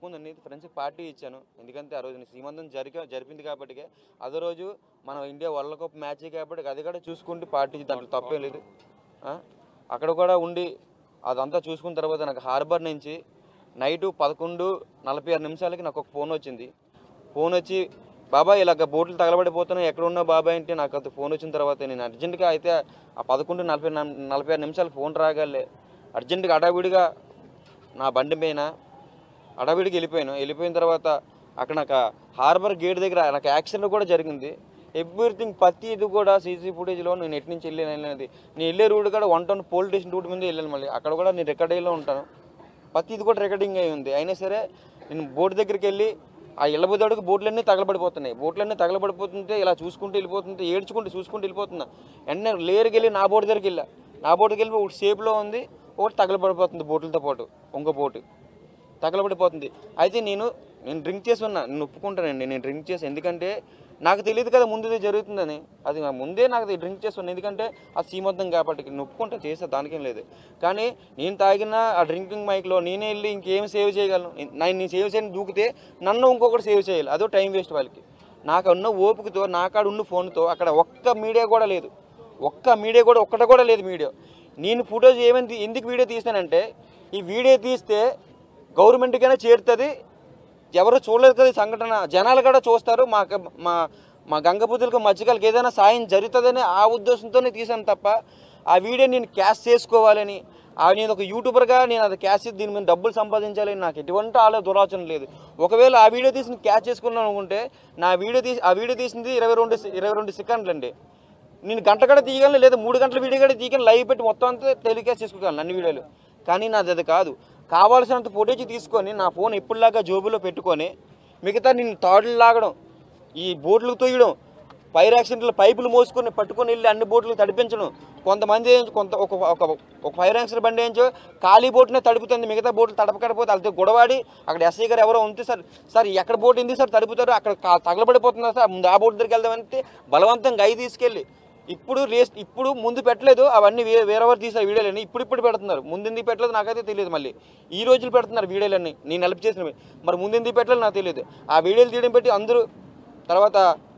ఒప్పుకుందండి ఫ్రెండ్స్కి పార్టీ ఇచ్చాను ఎందుకంటే ఆ రోజు నేను శ్రీమంతం జరిగా జరిపింది కాబట్టి అదే రోజు మన ఇండియా వరల్డ్ కప్ మ్యాచ్ కాబట్టి అది కూడా చూసుకుంటే పార్టీ దాంట్లో తప్పేం లేదు ఆ? అక్కడ కూడా ఉండి అదంతా చూసుకున్న తర్వాత నాకు హార్బర్ నుంచి నైటు పదకొండు నలభై ఆరు నిమిషాలకి నాకు ఒక ఫోన్ వచ్చింది ఫోన్ వచ్చి బాబాయ్ ఇలాగ బోట్లు తగలబడిపోతున్నాయి ఎక్కడ ఉన్నా బాబాయ్ అంటే నాకు అది ఫోన్ వచ్చిన తర్వాత నేను అర్జెంటుగా అయితే ఆ పదకొండు నలభై నం- నలభై ఆరు నిమిషాలు ఫోన్ రాగాలే అర్జెంటుగా అడావిడిగా నా బండి పైన అడవిడికి వెళ్ళిపోయాను వెళ్ళిపోయిన తర్వాత అక్కడ నాకు హార్బర్ గేట్ దగ్గర నాకు యాక్సిడెంట్ కూడా జరిగింది ఎవ్రీథింగ్ ప్రతి ఇది కూడా సీసీ ఫుటేజ్లో నేను ఎటు నుంచి వెళ్ళాను వెళ్ళినది నేను వెళ్ళే రూట్ కూడా one town police station route మీద వెళ్ళాను మళ్ళీ అక్కడ కూడా నేను రికార్డ్ అయ్యేలో ఉంటాను ప్రతి ఇది కూడా రికార్డింగ్ అయి ఉంది అయినా సరే నేను బోట్ దగ్గరికి వెళ్ళి ఆ ఇళ్ళబోదాడికి బోట్లన్నీ తగలబడిపోతున్నాయి బోట్లన్నీ తగలబడిపోతుంటే ఇలా చూసుకుంటూ వెళ్ళిపోతుంటే ఏడ్చుకుంటూ చూసుకుంటూ వెళ్ళిపోతున్నా వెంటనే లేరుకి వెళ్ళి నా బోట్ దగ్గరికి వెళ్ళా నా బోట్కి వెళ్ళి ఒకటి షేప్లో ఉంది ఒకటి తగలబడిపోతుంది బోట్లతో పాటు ఇంకో బోటు తగలబడిపోతుంది అయితే నేను నేను డ్రింక్ చేసి ఉన్నా నేను ఒప్పుకుంటానండి నేను డ్రింక్ చేసి ఎందుకంటే నాకు తెలియదు కదా ముందు ఇది జరుగుతుందని అది నా ముందే నాకు అది డ్రింక్ చేసి ఉన్నా ఎందుకంటే అది సీమర్థం కాబట్టి నేను ఒప్పుకుంటా చేసా దానికేం లేదు కానీ నేను తాగిన ఆ డ్రింకింగ్ మైక్లో నేనే వెళ్ళి ఇంకేం సేవ్ చేయగలను నేను నేను సేవ్ చేయని దూకితే నన్ను ఇంకొకటి సేవ్ చేయాలి అదో టైం వేస్ట్ వాళ్ళకి నాకు ఉన్న ఓపికతో నా కాడ ఉన్న ఫోన్తో అక్కడ ఒక్క మీడియా కూడా లేదు ఒక్క మీడియా కూడా ఒక్కట కూడా లేదు మీడియా నేను ఫోటోస్ ఏమని తీ- ఎందుకు వీడియో తీస్తానంటే ఈ వీడియో తీస్తే గవర్నమెంట్కైనా చేరుతుంది ఎవరు చూడలేదు కదా ఈ సంఘటన జనాలు కూడా చూస్తారు మా మా మా గంగపుతులకు మధ్యకాలకి ఏదైనా సాయం జరుగుతుందని ఆ ఉద్దేశంతోనే తీసాను తప్ప ఆ వీడియో నేను క్యాష్ చేసుకోవాలని ఆ నేను ఒక యూట్యూబర్గా నేను అది క్యాష్ చేసి దీని మీద డబ్బులు సంపాదించాలని నాకు ఎటువంటి ఆలో దురాచన లేదు ఒకవేళ ఆ వీడియో తీసి క్యాష్ చేసుకున్నాను అనుకుంటే నా వీడియో తీసి ఆ వీడియో తీసింది ఇరవై రెండు ఇరవై రెండు సెకండ్లు అండి నేను గంట కూడా తీయగలను లేదా మూడు గంటల వీడియో కూడా తీయగలను లైవ్ పెట్టి మొత్తం అంతా టెలికాస్ట్ చేసుకోగలను అన్ని వీడియోలు కానీ నాది అది కాదు కావాల్సినంత ఫుటేజ్ తీసుకొని నా ఫోన్ ఎప్పుడులాగా జోబులో పెట్టుకొని మిగతా నేను తాడులు లాగడం ఈ బోట్లు తొయ్యడం ఫైర్ యాక్సిడెంట్లు పైపులు మోసుకొని పట్టుకొని వెళ్ళి అన్ని బోట్లు తడిపించడం కొంతమంది ఏం- కొంత ఒక ఒక ఒక ఫైర్ యాక్సిడెంట్ బండి ఏంచో ఖాళీ బోట్నే తడుపుతుంది మిగతా బోట్లు తడపకపోతే వాళ్ళతో గొడవాడి అక్కడ ఎస్ఐ గారు ఎవరో ఉంటే సార్ సార్ ఎక్కడ బోట్ ఉంది సార్ తడుపుతారు అక్కడ కా- తగలబడిపోతుందా సార్ ముందు ఆ బోట్ దగ్గరికి వెళ్దామంటే బలవంతంగా అయి తీసుకెళ్ళి ఇప్పుడు రేస్ ఇప్పుడు ముందు పెట్టలేదు అవన్నీ వే వేరెవరు తీసారు వీడియోలన్నీ ఇప్పుడు ఇప్పుడు పెడుతున్నారు ముందు ఎందుకు పెట్టలేదు నాకైతే తెలియదు మళ్ళీ ఈ రోజులు పెడుతున్నారు వీడియోలన్నీ నేను హెల్ప్ చేసినవి మరి ముందు ఎందుకు పెట్టలేదు నాకు తెలియదు ఆ వీడియోలు తీయడం పెట్టి అందరూ తర్వాత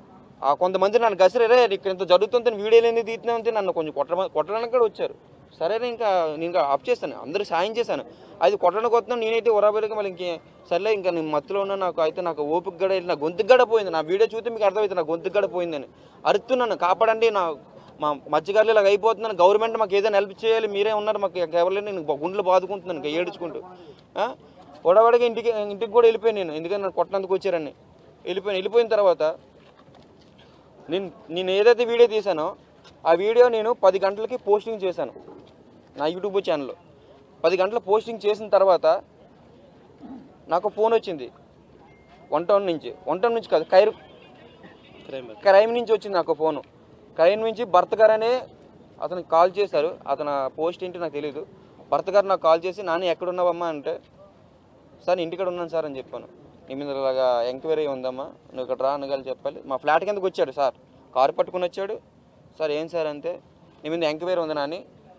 ఆ కొంతమంది నన్ను గసిరే ఇక్కడ ఇంత జరుగుతుంది వీడియోలు ఎందుకు తీస్తున్నామంటే నన్ను కొంచెం కొట్ట కొట్టడానికి కూడా వచ్చారు సరే ఇంకా నేను ఇంకా ఆఫ్ చేస్తాను అందరూ సాయం చేశాను అది కొట్టడానికి వస్తున్నాను నేనైతే ఉరాబరిగా మళ్ళీ ఇంకే సర్లే ఇంకా నేను మత్తులో ఉన్నా నాకు అయితే నాకు ఓపిక గడ నా గొంతుకు గడ పోయింది నా వీడియో చూస్తే మీకు అర్థమవుతుంది నా గొంతుకు గడ పోయిందని అరుతున్నాను కాపాడండి నా మా మధ్యగారులు ఇలాగ అయిపోతున్నాను గవర్నమెంట్ మాకు ఏదైనా హెల్ప్ చేయాలి మీరే ఉన్నారు మాకు ఎవరు నేను గుండెలు బాదుకుంటున్నాను ఇంకా ఏడ్చుకుంటూ ఆ? గొడవడిగా ఇంటికి ఇంటికి కూడా వెళ్ళిపోయాను నేను ఎందుకంటే నన్ను కొట్టడానికి వచ్చారని వెళ్ళిపోయాను వెళ్ళిపోయిన తర్వాత నేను నేను ఏదైతే వీడియో తీసానో ఆ వీడియో నేను పది గంటలకి పోస్టింగ్ చేశాను నా యూట్యూబ్ ఛానల్లో పది గంటల పోస్టింగ్ చేసిన తర్వాత నాకు ఫోన్ వచ్చింది వన్ టౌన్ నుంచి వన్ టౌన్ నుంచి కాదు కైర్ క్రైమ్ నుంచి వచ్చింది నాకు ఫోను క్రైమ్ నుంచి భర్త గారు అనే అతనికి కాల్ చేశారు అతను పోస్ట్ ఏంటి నాకు తెలియదు భర్త గారు నాకు కాల్ చేసి నాన్న ఎక్కడున్నావమ్మా అంటే సార్ నేను ఇంటికాడ ఉన్నాను సార్ అని చెప్పాను నీ మీద ఇలాగా ఎంక్వైరీ ఉందమ్మా నువ్వు ఇక్కడ రా అనగాలి చెప్పాలి మా ఫ్లాట్ కిందకు వచ్చాడు సార్ కారు పట్టుకుని వచ్చాడు సార్ ఏం సార్ అంతే నీ మీద ఎంక్వైరీ ఉంది నాని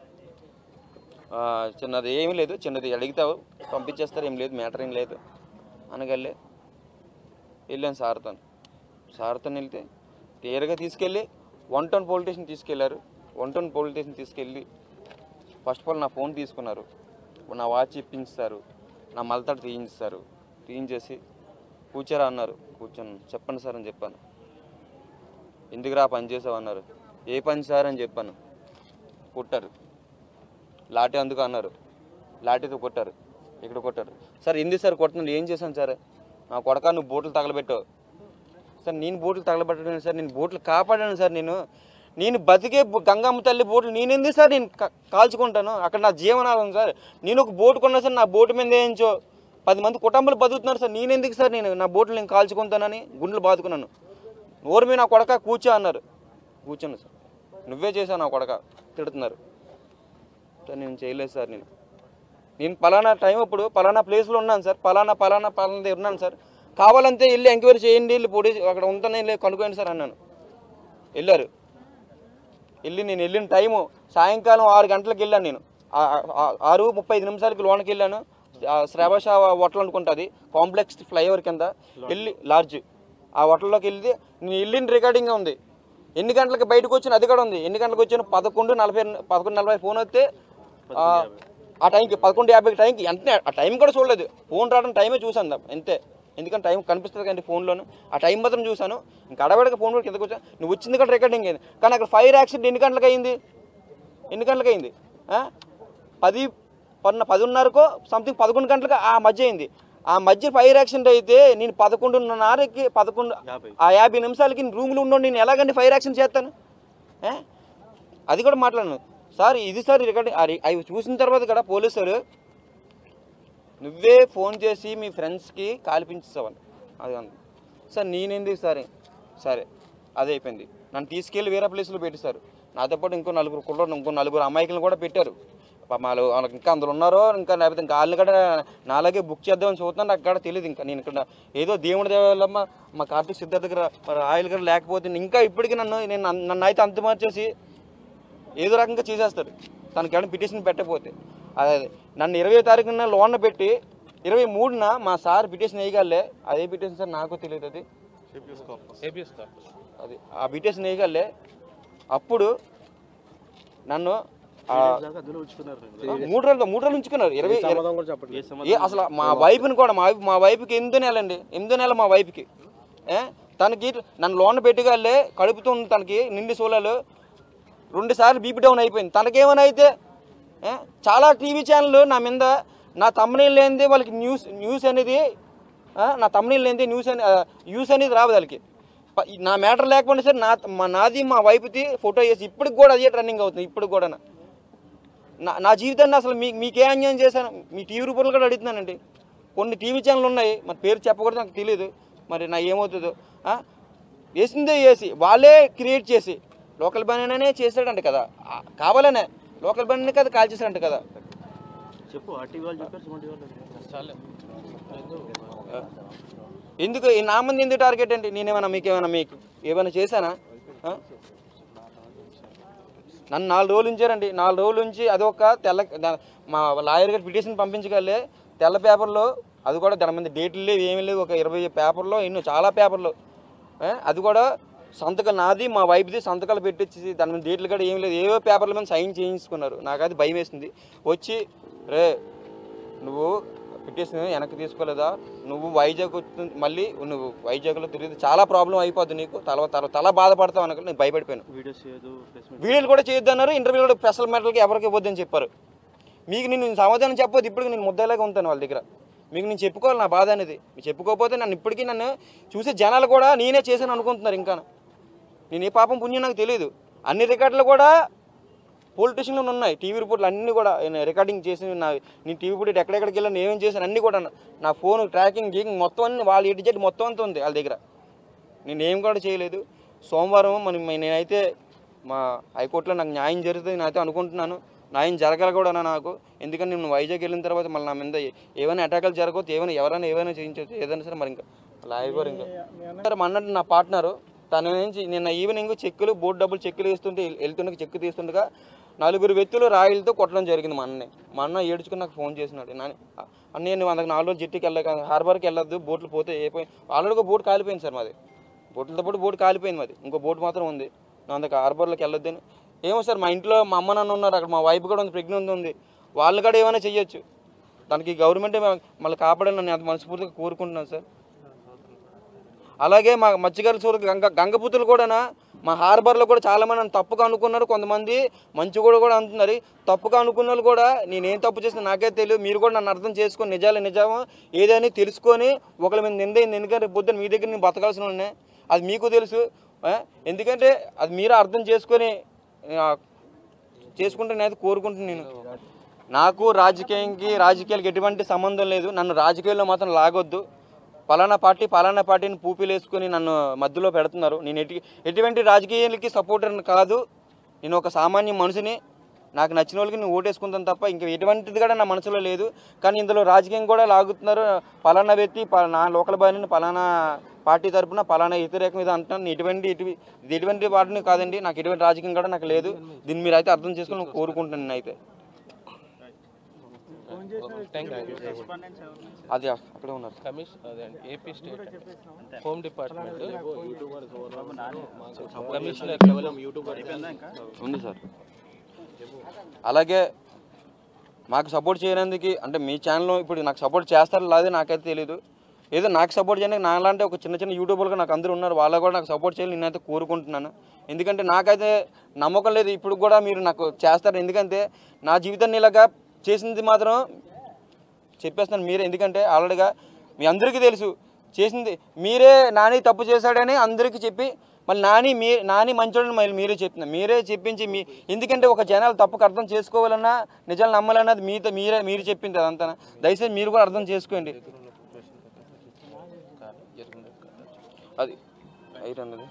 ఆ, చిన్నది ఏమీ లేదు చిన్నది అడిగితావు పంపించేస్తారు ఏం లేదు మ్యాటర్ ఏం లేదు అనగలే వెళ్ళాను సార్తో సార్తో వెళ్తే తీరగా తీసుకెళ్ళి వన్ టౌన్ పోలీస్ స్టేషన్ తీసుకెళ్లారు వన్ టౌన్ పోలీస్ స్టేషన్ తీసుకెళ్ళి ఫస్ట్ ఆఫ్ ఆల్ నా ఫోన్ తీసుకున్నారు నా వాచ్ ఇప్పించారు నా మలతాడు తీయించారు తీయించేసి కూర్చోరా అన్నారు కూర్చొని చెప్పండి సార్ అని చెప్పాను ఎందుకు రా పని చేసావు అన్నారు ఏ పని సార్ అని చెప్పాను కొట్టారు లాఠీ అందుకు అన్నారు లాఠీతో కొట్టారు ఇక్కడ కొట్టారు సార్ ఎందుకు సార్ కొడుతున్నాను ఏం చేశాను సార్ నా కొడక నువ్వు బోట్లు తగలబెట్టావు సార్ నేను బోట్లు తగలబెట్టడం సార్ నేను బోట్లు కాపాడాను సార్ నేను నేను బతికే బో- గంగమ్మ తల్లి బోట్లు నేనెందుకు సార్ నేను కా- కాల్చుకుంటాను అక్కడ నా జీవనాధారం సార్ నేను ఒక బోటు కొన్నా సార్ నా బోటు మీద వేయించో పది మంది కుటుంబాలు బతుకుతున్నారు సార్ నేనెందుకు సార్ నేను నా బోట్లు నేను కాల్చుకుంటానని గుండెలు బాదుకున్నాను నోరు మీద నా కొడక కూర్చో అన్నారు కూర్చోను సార్ నువ్వే చేశావు నా కొడక తిడుతున్నారు సార్ నేను చేయలేదు సార్ నేను నేను పలానా టైం అప్పుడు పలానా ప్లేస్లో ఉన్నాను సార్ పలానా పలానా పలానా దగ్గర ఉన్నాను సార్ కావాలంటే వెళ్ళి ఎంక్వైరీ చేయండి వెళ్ళి పోలీస్ అక్కడ ఉంటానే వెళ్ళి కనుక్కోండి సార్ అన్నాను వెళ్ళారు వెళ్ళి నేను వెళ్ళిన టైము సాయంకాలం ఆరు గంటలకు వెళ్ళాను నేను ఆ- ఆ- ఆరు ముప్పై ఐదు నిమిషాలకి లోనకి వెళ్ళాను ఆ శ్రావష హోటల్ అనుకుంటుంది కాంప్లెక్స్ ఫ్లైఓవర్ కింద వెళ్ళి లార్జ్ ఆ హోటల్లోకి వెళ్ళి నేను వెళ్ళిన రికార్డింగ్ ఉంది ఎన్ని గంటలకు బయటకు వచ్చిన అది కూడా ఉంది ఎన్ని గంటలకు వచ్చిన పదకొండు నలభై పదకొండు నలభై ఫోన్ వస్తే ఆ, ఆ టైంకి పదకొండు యాభైకి టైంకి వెంటనే ఆ టైం కూడా చూడలేదు ఫోన్ రావడం టైమే చూసాను అంతే ఎందుకంటే టైం కనిపిస్తుంది కానీ ఫోన్లోను ఆ టైం మాత్రం చూశాను ఇంకా అడవడక ఫోన్ కూడా కిందకు వచ్చా నువ్వు వచ్చింది కూడా రికార్డింగ్ అయింది కానీ అక్కడ ఫైర్ యాక్సిడెంట్ ఎన్ని గంటలకు అయింది ఎన్ని గంటలకు అయింది ఆ? పది పన్న పదిన్నరకో సంథింగ్ పదకొండు గంటలకు ఆ మధ్య అయింది ఆ మధ్య ఫైర్ యాక్సిడెంట్ అయితే నేను పదకొండున్నరకి పదకొండు ఆ యాభై నిమిషాలకి రూమ్లో ఉండో నేను ఎలాగండి ఫైర్ యాక్సిడెంట్ చేస్తాను ఏ? అది కూడా మాట్లాడను సార్ ఇది సార్ రికార్డింగ్ అవి చూసిన తర్వాత కూడా పోలీసులు నువ్వే ఫోన్ చేసి మీ ఫ్రెండ్స్కి కాల్పించేసావని అది అంది సార్ నేనెందుకు సరే సరే అదే అయిపోయింది నన్ను తీసుకెళ్ళి వేరే ప్లేస్లో పెట్టేశారు నాతో పాటు ఇంకో నలుగురు కుర్రోడు ఇంకో నలుగురు అమాయకులను కూడా పెట్టారు పాపం వాళ్ళు వాళ్ళకి ఇంకా అందులో ఉన్నారో ఇంకా లేకపోతే ఇంకా వాళ్ళని కూడా నాలాగే బుక్ చేద్దామని చూస్తున్నాను నాకు కూడా తెలియదు ఇంకా నేను ఇక్కడ ఏదో దేవుడి దేవాలమ్మ మా కార్తీక్ సిద్ధార్థ దగ్గర మరి ఆయిల్ గారు లేకపోతే ఇంకా ఇప్పటికీ నన్ను నేను నన్ను అయితే అంత మార్చేసి ఏదో రకంగా చేసేస్తారు తనకి ఏమైనా పిటిషన్ పెట్టకపోతే అదే అదే. నన్ను ఇరవై తారీఖున లోన్ పెట్టి ఇరవై మూడున మా సార్ పిటిషన్ వేయగలే అదే పిటిషన్ సార్ నాకు తెలియదు అది అది ఆ పిటిషన్ వేయగలే అప్పుడు నన్ను ఆ, మూడు రోజులు మూడు రోజులు ఉంచుకున్నారు ఇరవై ఏ అసలు మా వైఫ్ని కూడా మా వైఫ్ మా వైఫ్కి ఎనిమిదో నెల అండి ఎనిమిదో నెల మా వైఫ్కి ఏ తనకి నన్ను లోన్ పెట్టగలే కడుపుతుంది తనకి నిండి సోలాలు రెండు సార్లు బీపీ డౌన్ అయిపోయింది తనకేమైనా అయితే ఏ? చాలా టీవీ ఛానల్ నా మీద నా తమ్మునీళ్ళు లేనిదే వాళ్ళకి న్యూస్ న్యూస్ అనేది ఆ, నా తమ్మునీళ్ళు లేనిదే న్యూస్ అని న్యూస్ అనేది రాదు వాళ్ళకి ప- నా మ్యాటర్ లేకపోయినా సరే నా మా నాది మా వైపుది ఫోటో వేసి ఇప్పటికి కూడా అదే ట్రెండింగ్ అవుతుంది ఇప్పుడు కూడా నా నా జీవితాన్ని అసలు మీ మీకే అన్యాయం చేశాను మీ టీవీ రూపంలో కూడా అడుగుతున్నానండి కొన్ని టీవీ ఛానల్ ఉన్నాయి మరి పేరు చెప్పకూడదు నాకు తెలియదు మరి నా ఏమవుతుందో ఆ? వేసిందే వేసి వాళ్ళే క్రియేట్ చేసి లోకల్ బనీనే చేశాడంట కదా ఆ, కావాలనే లోకల్ బనీనే కదా కాల్ చేశాడంట కదా చెప్పు ఆర్టీ వాళ్ళు చెప్పారు సుమన్ వాళ్ళు ఆ. ఎందుకు ఈ నా మంది ఎందుకు టార్గెట్ అండి నేనేమైనా మీకేమైనా మీకు ఏమైనా చేశానా ఆ? నన్ను నాలుగు రోజులు ఉంచారండి నాలుగు రోజులు ఉంచి అదొక తెల్ల దా- మా లాయర్ గారు పిటిషన్ పంపించగలే తెల్ల పేపర్లో అది కూడా దాని మీద డేట్లు లేవు ఏమీ లేవు ఒక ఇరవై పేపర్లో ఎన్నో చాలా పేపర్లు ఏ? అది కూడా సంతకం నాది మా వైపుది సంతకాలు పెట్టించి దాని మీద డేట్లు కూడా ఏం లేదు ఏవో పేపర్ల మీద సైన్ చేయించుకున్నారు నాకు అది భయం వేసింది వచ్చి రే నువ్వు పిటిషన్ వెనక్కి తీసుకోలేదా నువ్వు వైజాగ్ వచ్చి మళ్ళీ నువ్వు వైజాగ్లో తిరిగి చాలా ప్రాబ్లం అయిపోద్ది నీకు తల తల తల బాధపడతావు అనక నేను భయపడిపోయాను వీడియోస్ చేయదు ప్రెస్ మీట్ వీడియోలు కూడా చేయొద్దు అన్నారు ఇంటర్వ్యూలో కూడా స్పెషల్ మెటల్కి ఎవరికి ఇవ్వద్దని చెప్పారు మీకు నేను సమాధానం చెప్పొద్దు ఇప్పుడు నేను ముద్దలాగా ఉంటాను వాళ్ళ దగ్గర మీకు నేను చెప్పుకోవాలి నా బాధ అనేది మీరు చెప్పుకోకపోతే నన్ను ఇప్పటికీ నన్ను చూసే జనాలు కూడా నేనే చేశాను అనుకుంటున్నారు ఇంకా నేను ఏ పాపం పుణ్యం నాకు తెలియదు అన్ని రికార్డులు కూడా పొలిటీషన్లో ఉన్నాయి టీవీ రిపోర్ట్లు అన్నీ కూడా నేను రికార్డింగ్ చేసి నా నేను టీవీ రిపోర్ట్ ఎక్కడెక్కడికి వెళ్ళాను ఏమేం చేశాను అన్నీ కూడా నా ఫోన్ ట్రాకింగ్ గీకింగ్ మొత్తం అన్ని వాళ్ళ ఎటు జెడ్ మొత్తం అంతా ఉంది వాళ్ళ దగ్గర నేను ఏం కూడా చేయలేదు సోమవారం మనం నేనైతే మా హైకోర్టులో నాకు న్యాయం జరుగుతుంది నేనైతే అనుకుంటున్నాను న్యాయం జరగాలి కూడా నాకు ఎందుకంటే నేను వైజాగ్ వెళ్ళిన తర్వాత మళ్ళీ నా మీద ఏమైనా అటాకులు జరగవచ్చు ఏమైనా ఎవరైనా ఏమైనా చేయించవచ్చు ఏదైనా సరే మరి ఇంకా లాయర్ గారు ఇంకా సరే అన్నట్టు నా పార్ట్నరు తన నుంచి నిన్న ఈవినింగ్ చెక్కులు బోర్డు డబ్బులు చెక్కులు వేస్తుంటే వెళ్తుండగా చెక్కు తీస్తుండగా నలుగురు వ్యక్తులు రాయిలతో కొట్టడం జరిగింది మా అన్నని మా అన్న ఏడ్చుకుని నాకు ఫోన్ చేసినాడు నాని అన్నయ్య నువ్వు అందుకు నాలుగు రోజులు జట్టుకి వెళ్ళక హార్బర్కి వెళ్ళొద్దు బోట్లు పోతే ఏ పోయి ఆల్రెడీ ఒక బోట్ కాలిపోయింది సార్ మాది బోట్లతో పాటు బోట్ కాలిపోయింది మాది ఇంకో బోట్ మాత్రం ఉంది నా అందుకు హార్బర్లోకి వెళ్ళొద్దని ఏమో సార్ మా ఇంట్లో మా అమ్మ నాన్న ఉన్నారు అక్కడ మా వైఫ్ కూడా ఉంది ప్రెగ్నెంట్ ఉంది వాళ్ళు కూడా ఏమైనా చెయ్యొచ్చు దానికి గవర్నమెంటే మళ్ళీ కాపాడాలని నేను అంత మనస్ఫూర్తిగా కోరుకుంటున్నాను సార్ అలాగే మా మత్స్యకారుల సూర్య గంగ గంగపుతులు కూడా మా హార్బర్లో కూడా చాలా మంది నన్ను తప్పుగా అనుకున్నారు కొంతమంది మంచి కూడా కూడా అంటున్నారు తప్పుగా అనుకున్న వాళ్ళు కూడా నేనేం తప్పు చేసిన నాకే తెలియదు మీరు కూడా నన్ను అర్థం చేసుకొని నిజాలు నిజామో ఏదని తెలుసుకొని ఒకళ్ళ మీద నిందైంది ఎందుకంటే రేపు పొద్దున్న మీ దగ్గర నేను బతకాల్సిన ఉన్నాయి అది మీకు తెలుసు ఆ? ఎందుకంటే అది మీరు అర్థం చేసుకొని ఆ, చేసుకుంటే నేను కోరుకుంటున్నాను నేను నాకు రాజకీయానికి రాజకీయాలకు ఎటువంటి సంబంధం లేదు నన్ను రాజకీయాల్లో మాత్రం లాగొద్దు పలానా పార్టీ పలానా పార్టీని పూపీలు వేసుకొని నన్ను మధ్యలో పెడుతున్నారు నేను ఎటు ఎటువంటి రాజకీయాలకి సపోర్టర్ కాదు నేను ఒక సామాన్య మనిషిని నాకు నచ్చిన వాళ్ళకి నేను ఓటేసుకుంటాను తప్ప ఇంకా ఎటువంటిది కూడా నా మనసులో లేదు కానీ ఇందులో రాజకీయం కూడా లాగుతున్నారు పలానా వ్యక్తి ప- నా లోకల్ బాడీని పలానా పార్టీ తరపున పలానా వ్యతిరేకం ఇది అంటున్నాను నేను ఎటువంటి ఇటు ఇది ఎటువంటి వాటిని కాదండి నాకు ఎటువంటి రాజకీయం కూడా నాకు లేదు దీన్ని మీరు అయితే అర్థం చేసుకుని కోరుకుంటున్నాను నేను అయితే అది అక్కడే ఉన్నారు కమిషన్ అదే AP state home department commissioner ఉంది సార్ అలాగే మాకు సపోర్ట్ చేయడానికి అంటే మీ ఛానల్ ఇప్పుడు నాకు సపోర్ట్ చేస్తారో లేదో నాకైతే తెలియదు ఏదో నాకు సపోర్ట్ చేయడానికి నాలాంటి ఒక చిన్న చిన్న యూట్యూబర్గా నాకు అందరూ ఉన్నారు వాళ్ళకు కూడా నాకు సపోర్ట్ చేయాలి నేనైతే కోరుకుంటున్నాను ఎందుకంటే నాకైతే నమ్మకం లేదు ఇప్పుడు కూడా మీరు నాకు చేస్తారు ఎందుకంటే నా జీవితాన్ని ఇలాగా చేసింది మాత్రం చెప్పేస్తున్నాను మీరే ఎందుకంటే ఆల్రెడీగా మీ అందరికీ తెలుసు చేసింది మీరే నాని తప్పు చేశాడని అందరికీ చెప్పి మళ్ళీ నాని మీ నాని మంచోడని మళ్ళీ మీరే చెప్తున్నారు మీరే చెప్పించి మీ ఎందుకంటే ఒక జనాలు తప్పుకు అర్థం చేసుకోవాలన్నా నిజాలు నమ్మాలన్నది మీతో మీరే మీరు చెప్పింది అదంతా దయచేసి మీరు కూడా అర్థం చేసుకోండి అది అయితే అన్నది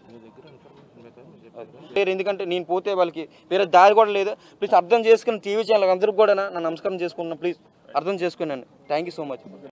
వేరే ఎందుకంటే నేను పోతే వాళ్ళకి వేరే దారి కూడా లేదు ప్లీజ్ అర్థం చేసుకుని టీవీ ఛానల్ అందరికి కూడా నా నమస్కారం చేసుకున్నా ప్లీజ్ అర్థం చేసుకున్నాను థ్యాంక్ యూ సో మచ్